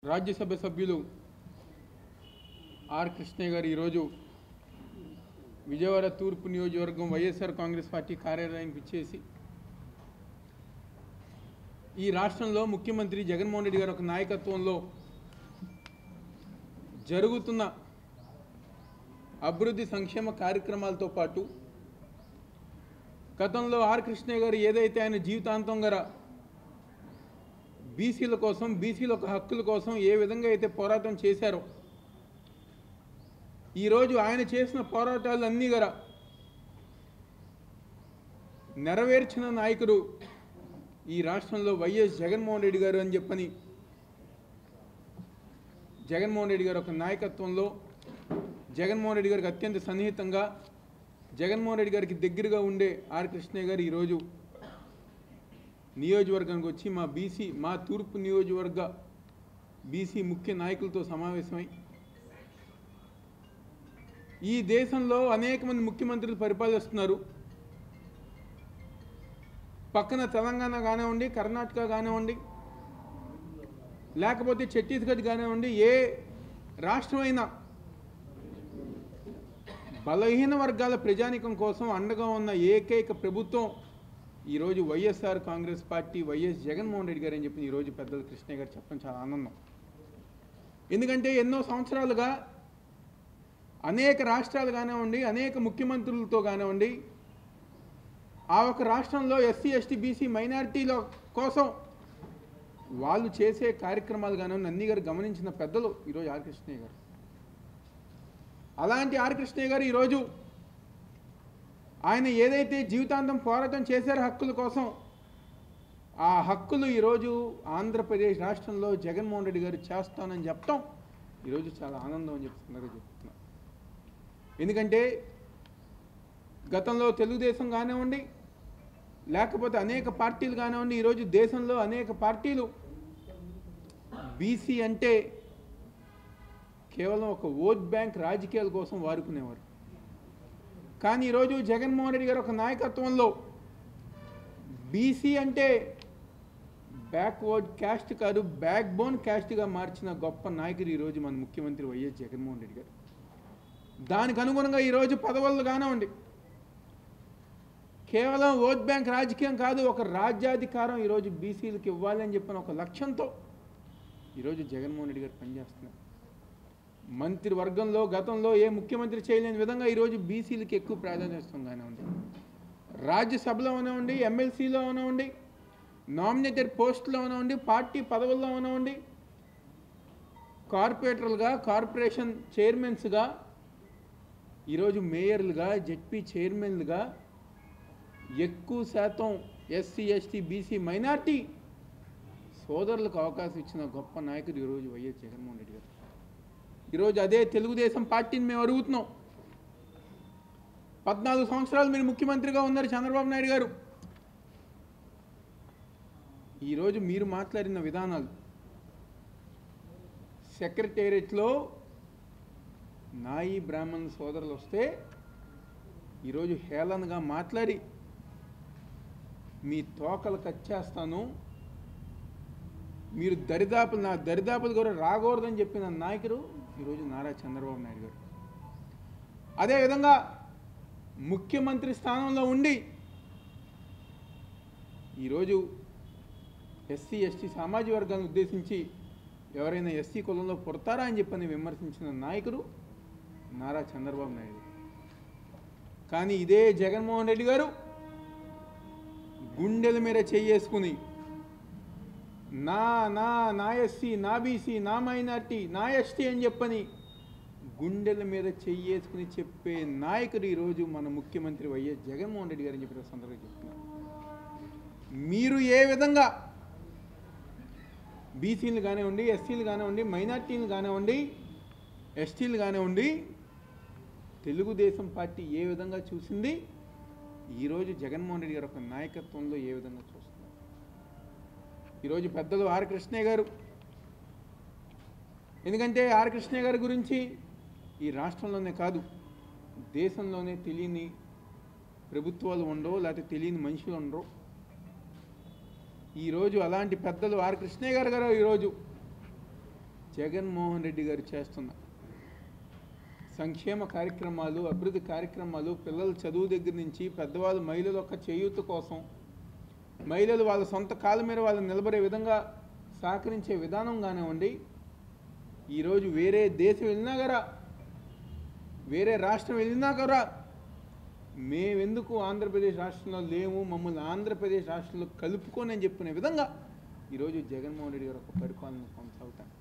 రాజ్యసభ సభ్యులు ఆర్ కృష్ణయ్య గారు ఈరోజు విజయవాడ తూర్పు నియోజకవర్గం వైఎస్ఆర్ కాంగ్రెస్ పార్టీ కార్యాలయానికి ఇచ్చేసి ఈ రాష్ట్రంలో ముఖ్యమంత్రి జగన్మోహన్ రెడ్డి గారి ఒక నాయకత్వంలో జరుగుతున్న అభివృద్ధి సంక్షేమ కార్యక్రమాలతో పాటు గతంలో ఆర్ కృష్ణయ్య గారు ఏదైతే ఆయన జీవితాంతం గల బీసీల కోసం బీసీల యొక్క హక్కుల కోసం ఏ విధంగా అయితే పోరాటం చేశారో ఈరోజు ఆయన చేసిన పోరాటాలు అన్నీ గల నెరవేర్చిన నాయకుడు ఈ రాష్ట్రంలో వైఎస్ జగన్మోహన్ రెడ్డి గారు అని చెప్పని జగన్మోహన్ రెడ్డి గారు ఒక నాయకత్వంలో జగన్మోహన్ రెడ్డి గారికి అత్యంత సన్నిహితంగా జగన్మోహన్ రెడ్డి గారికి దగ్గరగా ఉండే ఆర్ కృష్ణయ్య గారు ఈరోజు నియోజకవర్గానికి వచ్చి మా బీసీ మా తూర్పు నియోజకవర్గ బీసీ ముఖ్య నాయకులతో సమావేశమై ఈ దేశంలో అనేక మంది ముఖ్యమంత్రులు పరిపాలిస్తున్నారు పక్కన తెలంగాణ కానివ్వండి కర్ణాటక కానివ్వండి లేకపోతే ఛత్తీస్గఢ్ కానివ్వండి ఏ రాష్ట్రమైనా బలహీన వర్గాల ప్రజానికం కోసం అండగా ఉన్న ఏకైక ప్రభుత్వం ఈరోజు YSR Congress party YS Jaganmohan Reddy గారు అని చెప్పి ఈరోజు పెద్దలు కృష్ణయ్య గారు చెప్పడం చాలా ఆనందం ఎందుకంటే ఎన్నో సంవత్సరాలుగా అనేక రాష్ట్రాలు కానివ్వండి అనేక ముఖ్యమంత్రులతో కానివ్వండి ఆ ఒక రాష్ట్రంలో ఎస్సీ ఎస్టీ బీసీ మైనారిటీల కోసం వాళ్ళు చేసే కార్యక్రమాలు కానివ్వండి అన్ని గారు గమనించిన పెద్దలు ఈరోజు ఆర్ కృష్ణయ్య గారు అలాంటి ఆర్ కృష్ణయ్య గారు ఈరోజు ఆయన ఏదైతే జీవితాంతం పోరాటం చేశారో హక్కుల కోసం ఆ హక్కులు ఈరోజు ఆంధ్రప్రదేశ్ రాష్ట్రంలో జగన్మోహన్ రెడ్డి గారు చేస్తానని చెప్పటం ఈరోజు చాలా ఆనందం అని చెప్తున్నారు చెప్తున్నా ఎందుకంటే గతంలో తెలుగుదేశం కానివ్వండి లేకపోతే అనేక పార్టీలు కానివ్వండి ఈరోజు దేశంలో అనేక పార్టీలు బీసీ అంటే కేవలం ఒక ఓట్ బ్యాంక్ రాజకీయాల కోసం వాడుకునేవారు కానీ ఈరోజు జగన్మోహన్ రెడ్డి గారు ఒక నాయకత్వంలో బీసీ అంటే బ్యాక్వర్డ్ క్యాస్ట్ కాదు బ్యాక్ బోన్ క్యాస్ట్గా మార్చిన గొప్ప నాయకుడు ఈరోజు మన ముఖ్యమంత్రి వైఎస్ జగన్మోహన్ రెడ్డి గారు దానికి అనుగుణంగా ఈరోజు పదవులు కానివ్వండి కేవలం ఓట్ బ్యాంక్ రాజకీయం కాదు ఒక రాజ్యాధికారం ఈరోజు బీసీలకు ఇవ్వాలి అని చెప్పిన ఒక లక్ష్యంతో ఈరోజు జగన్మోహన్ రెడ్డి గారు పనిచేస్తున్నారు మంత్రివర్గంలో గతంలో ఏ ముఖ్యమంత్రి చేయలేని విధంగా ఈరోజు బీసీలకు ఎక్కువ ప్రాధాన్యత ఇస్తుంది కానివ్వండి రాజ్యసభలో ఉనివ్వండి ఎమ్మెల్సీలో ఉనివ్వండి నామినేటెడ్ పోస్టులో ఉనివ్వండి పార్టీ పదవుల్లో ఉనివ్వండి కార్పొరేటర్లుగా కార్పొరేషన్ చైర్మన్స్గా ఈరోజు మేయర్లుగా జెడ్పీ చైర్మన్లుగా ఎక్కువ శాతం ఎస్సీ ఎస్టీ బీసీ మైనార్టీ సోదరులకు అవకాశం ఇచ్చిన గొప్ప నాయకుడు ఈరోజు వైఎస్ జగన్మోహన్ రెడ్డి గారు ఈరోజు అదే తెలుగుదేశం పార్టీని మేము అడుగుతున్నాం పద్నాలుగు సంవత్సరాలు మీరు ముఖ్యమంత్రిగా ఉన్నారు చంద్రబాబు నాయుడు గారు ఈరోజు మీరు మాట్లాడిన విధానాలు సెక్రటేరియట్లో నాయి బ్రాహ్మణ్ సోదరులు వస్తే ఈరోజు హేళనగా మాట్లాడి మీ తోకలు కచ్చేస్తాను మీరు దరిదాపులు నా దరిదాపులు కూడా రాకూడదని చెప్పిన నాయకుడు ఈరోజు నారా చంద్రబాబు నాయుడు గారు అదేవిధంగా ముఖ్యమంత్రి స్థానంలో ఉండి ఈరోజు ఎస్సీ ఎస్టీ సామాజిక వర్గాలను ఉద్దేశించి ఎవరైనా ఎస్సీ కులంలో పుడతారా అని చెప్పని విమర్శించిన నాయకుడు నారా చంద్రబాబు నాయుడు కానీ ఇదే జగన్మోహన్ రెడ్డి గారు గుండెల మీద చెయ్యేసుకుని నా నా నా ఎస్సీ నా బీసీ నా మైనార్టీ నా ఎస్టీ అని చెప్పని గుండెల మీద చెయ్యేసుకుని చెప్పే నాయకుడు ఈరోజు మన ముఖ్యమంత్రి వైఎస్ జగన్మోహన్ రెడ్డి గారు అని చెప్పిన సందర్భంగా చెప్తున్నారు మీరు ఏ విధంగా బీసీలు కానివ్వండి ఎస్సీలు కానివ్వండి మైనార్టీలు కానివ్వండి ఎస్టీలు కానివ్వండి తెలుగుదేశం పార్టీ ఏ విధంగా చూసింది ఈరోజు జగన్మోహన్ రెడ్డి గారు ఒక నాయకత్వంలో ఏ విధంగా చూస్తున్నారు ఈరోజు పెద్దలు ఆర్ కృష్ణయ్య గారు ఎందుకంటే ఆర్ కృష్ణయ్య గారి గురించి ఈ రాష్ట్రంలోనే కాదు దేశంలోనే తెలియని ప్రభుత్వాలు ఉండవు లేకపోతే తెలియని మనుషులు ఉండరు ఈరోజు అలాంటి పెద్దలు ఆర్ కృష్ణయ్య గారు గారు ఈరోజు జగన్మోహన్ రెడ్డి గారు చేస్తున్న సంక్షేమ కార్యక్రమాలు అభివృద్ధి కార్యక్రమాలు పిల్లల చదువు దగ్గర నుంచి పెద్దవాళ్ళు మహిళల యొక్క చేయూత కోసం మహిళలు వాళ్ళ సొంత కాళ్ళ మీద వాళ్ళు నిలబడే విధంగా సహకరించే విధానం కానివ్వండి ఈరోజు వేరే దేశం వెళ్ళినా కూడా వేరే రాష్ట్రం వెళ్ళినా కూడా మేమెందుకు ఆంధ్రప్రదేశ్ రాష్ట్రంలో లేము మమ్మల్ని ఆంధ్రప్రదేశ్ రాష్ట్రంలో కలుపుకొని అని చెప్పుకునే విధంగా ఈరోజు జగన్మోహన్ రెడ్డి గారు ఒక పరిపాలన కొనసాగుతాం